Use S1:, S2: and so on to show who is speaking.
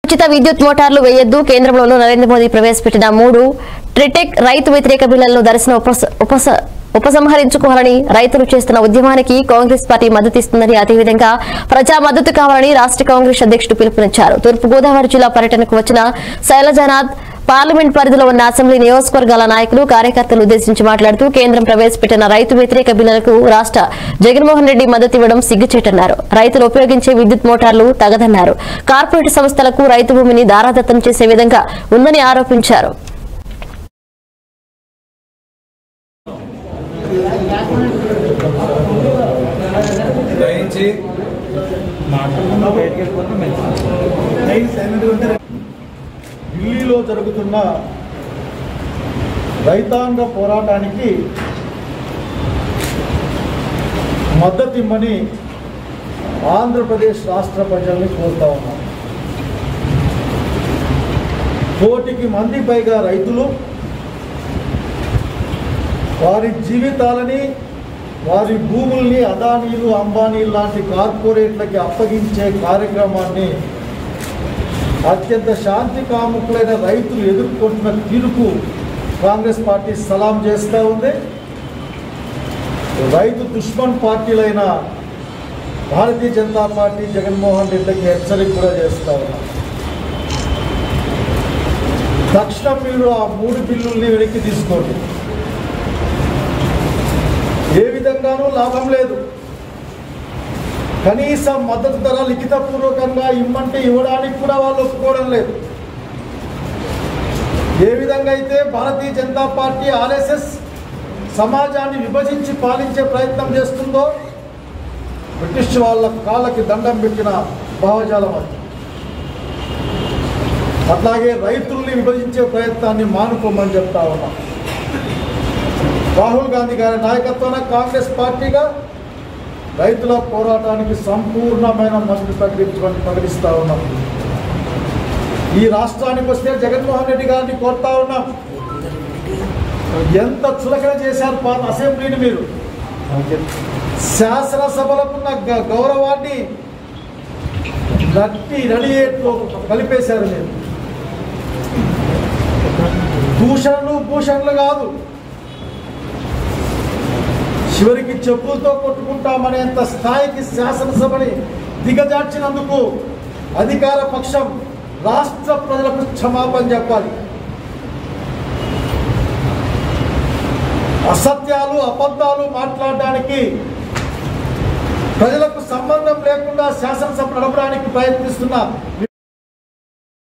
S1: ఉచిత విద్యుత్ మోటార్లు వేయొద్దు కేంద్రంలోనూ నరేంద్ర మోదీ ప్రవేశపెట్టిన మూడు ట్రిటెక్ రైతు వ్యతిరేక బిల్లులను దర్శన ఉపస- ఉపస- ఉపసంహరించుకోవాలని రైతులు చేస్తున్న ఉద్యమానికి కాంగ్రెస్ పార్టీ మద్దతిస్తుందని అదేవిధంగా ప్రజా మద్దతు కావాలని రాష్ట్ర కాంగ్రెస్ అధ్యక్షుడు పిలుపునిచ్చారు తూర్పు గోదావరి జిల్లా పర్యటనకు వచ్చిన శైలజనాథ్ పార్లమెంట్ పరిధిలో ఉన్న అసెంబ్లీ నియోజకవర్గాల నాయకులు కార్యకర్తలు ఉద్దేశించి మాట్లాడుతూ కేంద్రం ప్రవేశపెట్టిన రైతు వ్యతిరేక బిల్లులకు రాష్ట్ర జగన్మోహన్ రెడ్డి మద్దతు ఇవ్వడం సిగ్గుచేటన్నారు రైతులు ఉపయోగించే విద్యుత్ మోటార్లు తగదన్నారు కార్పొరేట్ సంస్థలకు రైతు భూమిని దారాదత్తం చేసే విధంగా ఉందని ఆరోపించారు
S2: గ్రహించి
S3: ఢిల్లీలో జరుగుతున్న రైతాంగ పోరాటానికి మద్దతు ఇమ్మని ఆంధ్రప్రదేశ్ రాష్ట్ర ప్రజల్ని కోరుతా ఉన్నాం కోటికి మంది పైగా రైతులు వారి జీవితాలని వారి భూముల్ని అదానీలు అంబానీలు లాంటి కార్పొరేట్లకి అప్పగించే కార్యక్రమాన్ని అత్యంత శాంతి కాముకులైన రైతులు ఎదుర్కొంటున్న తీరుకు కాంగ్రెస్ పార్టీ సలాం చేస్తూ ఉంది రైతు దుష్మన్ పార్టీలైన భారతీయ జనతా పార్టీ జగన్మోహన్ రెడ్డికి హెచ్చరిక కూడా చేస్తూ ఉన్నాం తక్షణం మీరు ఆ మూడు బిల్లుల్ని వెనక్కి తీసుకోండి ఏ విధంగానూ లాభం లేదు కనీస మద్దతు ధర లిఖితపూర్వకంగా ఇమ్మంటే ఇవ్వడానికి కూడా వాళ్ళు ఒప్పుకోవడం లేదు ఏ విధంగా అయితే భారతీయ జనతా పార్టీ ఆర్ఎస్ఎస్ సమాజాన్ని విభజించి పాలించే ప్రయత్నం చేస్తుందో బ్రిటిష్ వాళ్ళ కాళ్ళకి దండం పెట్టిన భావజాలం అది అట్లాగే రైతుల్ని విభజించే ప్రయత్నాన్ని మానుకోమని చెప్తా ఉన్నాం రాహుల్ గాంధీ గారి నాయకత్వాన కాంగ్రెస్ పార్టీగా రైతుల పోరాటానికి సంపూర్ణమైన మద్దతు ప్రకటించమని ప్రకటిస్తా ఉన్నాం ఈ రాష్ట్రానికి వస్తే జగన్మోహన్ రెడ్డి గారిని కోరుతా ఉన్నాం ఎంత చులకన చేశారు పాత అసెంబ్లీని మీరు శాసనసభలకున్న గ- గౌరవాన్ని నట్టి నడియేట్లో కలిపేశారు మీరు దూషణలు భూషణలు కాదు చివరికి చెప్పులతో కొట్టుకుంటామనేంత స్థాయికి శాసనసభని దిగజార్చినందుకు అధికార పక్షం రాష్ట్ర ప్రజలకు క్షమాపణ చెప్పాలి అసత్యాలు అబద్ధాలు మాట్లాడడానికి ప్రజలకు సంబంధం లేకుండా శాసనసభ నడపడానికి ప్రయత్నిస్తున్న